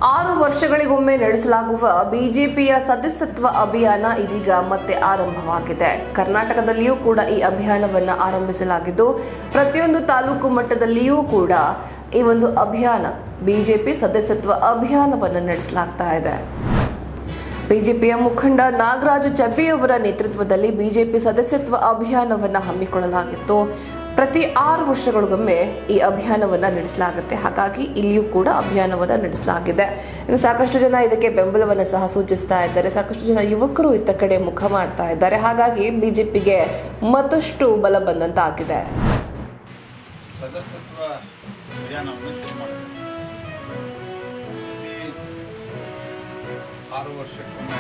ಆರು ವರ್ಷಗಳಿಗೊಮ್ಮೆ ನಡೆಸಲಾಗುವ ಬಿಜೆಪಿಯ ಸದಸ್ಯತ್ವ ಅಭಿಯಾನ ಇದೀಗ ಮತ್ತೆ ಆರಂಭವಾಗಿದೆ ಕರ್ನಾಟಕದಲ್ಲಿಯೂ ಕೂಡ ಈ ಅಭಿಯಾನವನ್ನು ಆರಂಭಿಸಲಾಗಿದ್ದು ಪ್ರತಿಯೊಂದು ತಾಲೂಕು ಮಟ್ಟದಲ್ಲಿಯೂ ಕೂಡ ಈ ಒಂದು ಅಭಿಯಾನ ಬಿಜೆಪಿ ಸದಸ್ಯತ್ವ ಅಭಿಯಾನವನ್ನು ನಡೆಸಲಾಗ್ತಾ ಇದೆ ಬಿಜೆಪಿಯ ಮುಖಂಡ ನಾಗರಾಜು ಚಬ್ಬಿಯವರ ನೇತೃತ್ವದಲ್ಲಿ ಬಿಜೆಪಿ ಸದಸ್ಯತ್ವ ಅಭಿಯಾನವನ್ನು ಹಮ್ಮಿಕೊಳ್ಳಲಾಗಿತ್ತು ಪ್ರತಿ ಆರು ವರ್ಷಗಳಿಗೊಮ್ಮೆ ಈ ಅಭಿಯಾನವನ್ನು ನಡೆಸಲಾಗುತ್ತೆ ಹಾಗಾಗಿ ಇಲ್ಲಿಯೂ ಕೂಡ ಅಭಿಯಾನವನ್ನು ನಡೆಸಲಾಗಿದೆ ಇನ್ನು ಸಾಕಷ್ಟು ಜನ ಇದಕ್ಕೆ ಬೆಂಬಲವನ್ನು ಸಹ ಸೂಚಿಸ್ತಾ ಇದ್ದಾರೆ ಸಾಕಷ್ಟು ಜನ ಯುವಕರು ಇತ್ತ ಕಡೆ ಮುಖ ಮಾಡ್ತಾ ಇದ್ದಾರೆ ಹಾಗಾಗಿ ಬಿಜೆಪಿಗೆ ಮತ್ತಷ್ಟು ಬಲ ಬಂದಂತಾಗಿದೆ ಸದಸ್ಯತ್ವ ಅಭಿಯಾನವನ್ನು ಶುರು ಮಾಡಿದೆ ಪ್ರತಿ ಆರು ವರ್ಷಕ್ಕೊಮ್ಮೆ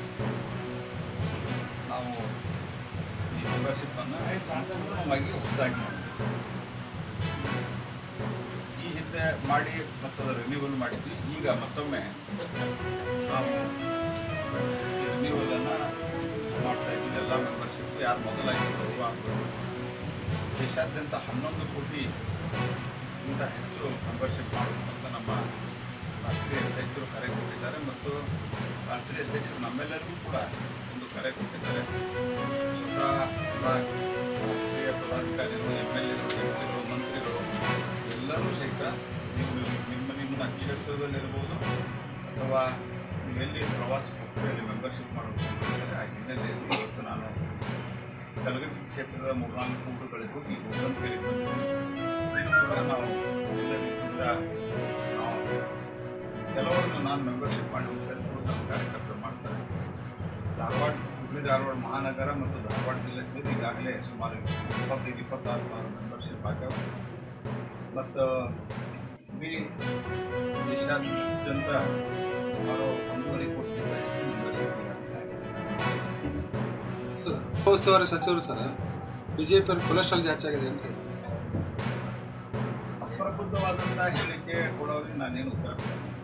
ನಾವು ಈ ಮೆಂಬರ್ಶಿಪ್ಪನ್ನು ಸಂಪೂರ್ಣವಾಗಿ ಹೊಸದಾಗಿ ಮಾಡಿದ್ವಿ ಈ ಹಿಂದೆ ಮಾಡಿ ಮತ್ತು ಅದರ ರಿನ್ಯೂವಲ್ ಮಾಡಿದ್ವಿ ಈಗ ಮತ್ತೊಮ್ಮೆ ನಾವು ಈ ರಿನ್ಯೂವಲನ್ನು ಮಾಡ್ತಾ ಇದ್ದೀವಿ ಎಲ್ಲ ಮೆಂಬರ್ಶಿಪ್ ಯಾರು ಮೊದಲಾಗಿರೋರು ಆಗ್ಬೋದು ದೇಶಾದ್ಯಂತ ಹನ್ನೊಂದು ಕೋಟಿ ಇಂತ ಹೆಚ್ಚು ಮೆಂಬರ್ಶಿಪ್ ಮಾಡಬೇಕು ಅಂತ ನಮ್ಮ ರಾಷ್ಟ್ರೀಯ ಅಧ್ಯಕ್ಷರು ಕರೆ ಕೊಟ್ಟಿದ್ದಾರೆ ಮತ್ತು ರಾಷ್ಟ್ರೀಯ ಅಧ್ಯಕ್ಷರು ನಮ್ಮೆಲ್ಲರಿಗೂ ಕೂಡ ಒಂದು ಕರೆ ಕೊಟ್ಟಿದ್ದಾರೆ ಸ್ವತಃ ಎಲ್ಲ ರಾಷ್ಟ್ರೀಯ ಪದಾಧಿಕಾರಿಗಳು ಎಮ್ ಎಲ್ ಎಗಳು ಎಂ ಪಿಗಳು ಮಂತ್ರಿಗಳು ಎಲ್ಲರೂ ಸಹಿತ ನೀವು ನಿಮ್ಮ ನಿಮ್ಮ ಕ್ಷೇತ್ರದಲ್ಲಿರ್ಬೋದು ಅಥವಾ ನೀವು ಎಲ್ಲಿ ಪ್ರವಾಸಕ್ಕೆ ಹೋಗ್ತೀರಿ ಅಲ್ಲಿ ಮೆಂಬರ್ಶಿಪ್ ಮಾಡಬೇಕು ಅಂತ ಹೇಳಿದರೆ ಆ ಹಿನ್ನೆಲೆಯಲ್ಲಿ ಇವತ್ತು ನಾನು ಕಲಗಟ್ಟಿ ಕ್ಷೇತ್ರದ ಮೂರ್ನಾಲ್ಕು ಊರುಗಳಿಗೆ ಹೋಗಿ ಗೋಗಂಪೇರಿ ಬಂದಿದ್ದೀವಿ ಇದು ಕೂಡ ನಾವು ಎಲ್ಲ ರೀತಿಯಿಂದ ನಾವು ಕೆಲವರನ್ನು ನಾನು ಮೆಂಬರ್ಶಿಪ್ ಮಾಡಿ ಹೋಗ್ತಾರೆ ನಮ್ಮ ಕಾರ್ಯಕರ್ತರು ಮಾಡ್ತಾರೆ ಧಾರವಾಡ ಹುಬ್ಬಳ್ಳಿ ಧಾರವಾಡ ಮಹಾನಗರ ಮತ್ತು ಧಾರವಾಡ ಜಿಲ್ಲೆ ಸೇರಿ ಈಗಾಗಲೇ ಸುಮಾರು ಇಪ್ಪತ್ತೈದು ಇಪ್ಪತ್ತಾರು ಸಾವಿರ ಮೆಂಬರ್ಶಿಪ್ ಆಗ್ಯಾವ ಮತ್ತು ಇಡೀ ದೇಶಾದ್ಯಂತ ಸುಮಾರು ಒಂದೂವರೆ ಕೋಟಿ ಮೆಂಬರ್ಶಿಪ್ ಸರ್ ಉಸ್ತುವಾರಿ ಸಚಿವರು sir B J P cholesterol ಜಾಸ್ತಿ ಆಗಿದೆ ಅಂತ ಅಪ್ರಬುದ್ಧವಾದಂಥ ಹೇಳಿಕೆ ಕೊಡೋರಿಗೆ ನಾನೇನು ಉತ್ತರ ಕೊಡಲ್ಲ